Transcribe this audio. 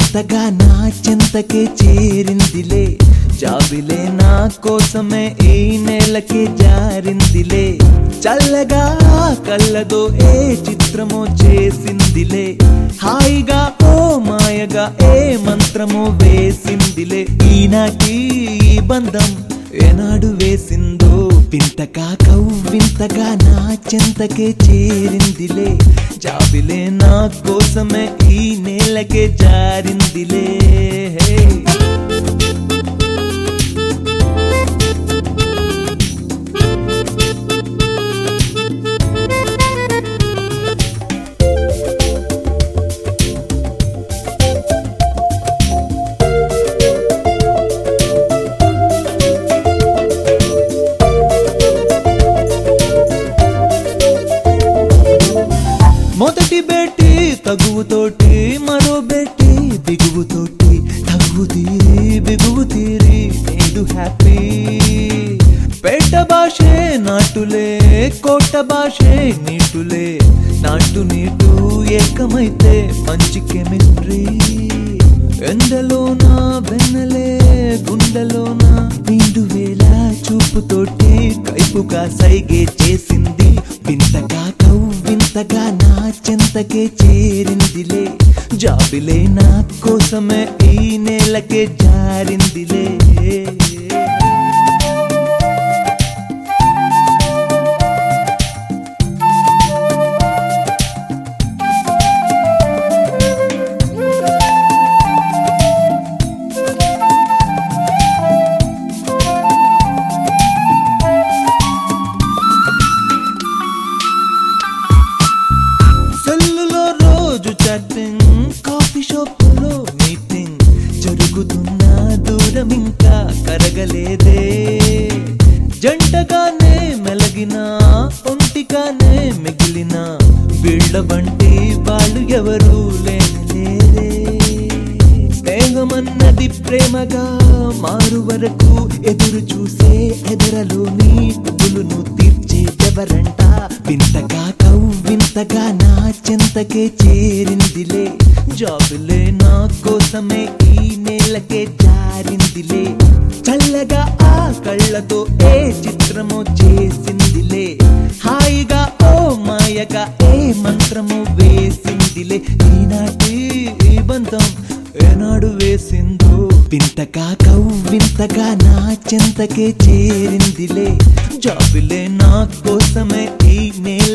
వింతగా నా చెంతకే చేరిందిలే జాబిలే నా కోసమే ఈ నెలకే జారిందిలే చల్లగా కళ్ళదో ఏ చిత్రమో చేసిందిలే హాయిగా ఓ మాయగా ఏ మంత్రమో వేసిందిలే ఈనాటి ఈ బంధం ఏనాడు వేసిందో వింతగా కవ్వింతగా నా చెంతకే చేరిందిలే జాబిలే నా కోసమే ఈ నేలకే జారిందిలే హే మొదటి బెట్టి తగువుతోటి మరో బెట్టి బిగువు తోటి తగువు తీరి బిగువు తీరి నేడు హ్యాపీ పేట భాషే నాటులే కోట భాషే నీటులే నాటు నీటు ఏకమైతే మంచి కెమిస్ట్రీ ఎండలోన వెన్నలే గుండెలోన నిండు వేళ చూపుతోటి కైపుగా సైగే చేసింది వింతగా కవ్వింతగా నా చెంతకే చేరిందిలే జాబిలే నా కోసమే ఈ నేలకే జారిందిలే సెల్లులో రోజు చాటింగ్ కాఫీ షాప్ లో మీటింగ్ జరుగుతున్న దూరం ఇంకా కరగలేదే జంటగానే మెలగిన ఒంటిగానే మిగిలిన వీళ్ళ వంటి వాళ్ళు ఎవరు లేనే స్నేహమన్నది ప్రేమగా మారు వరకు ఎదురు చూసే ఎదురలోని తుగులును తీర్చేదెవరంట వింతగా కవ్వింతగా నా చెంతకే చేరిందిలే జాబులే నా కోసమే ఈ నేలకే జారిందిలే చల్లగా ఆ కళ్ళతో ఏ చిత్రమో చేసిందిలే హాయిగా ఓ మాయగా ఏ మంత్రము వేసిందిలే ఈనాటి ఈ బంధం ఏనాడు వేసిందో వింతగా కవ్వింతగా నా చెంతకే చేరిందిలే జాబిలే నా కోసమే ఈ నేల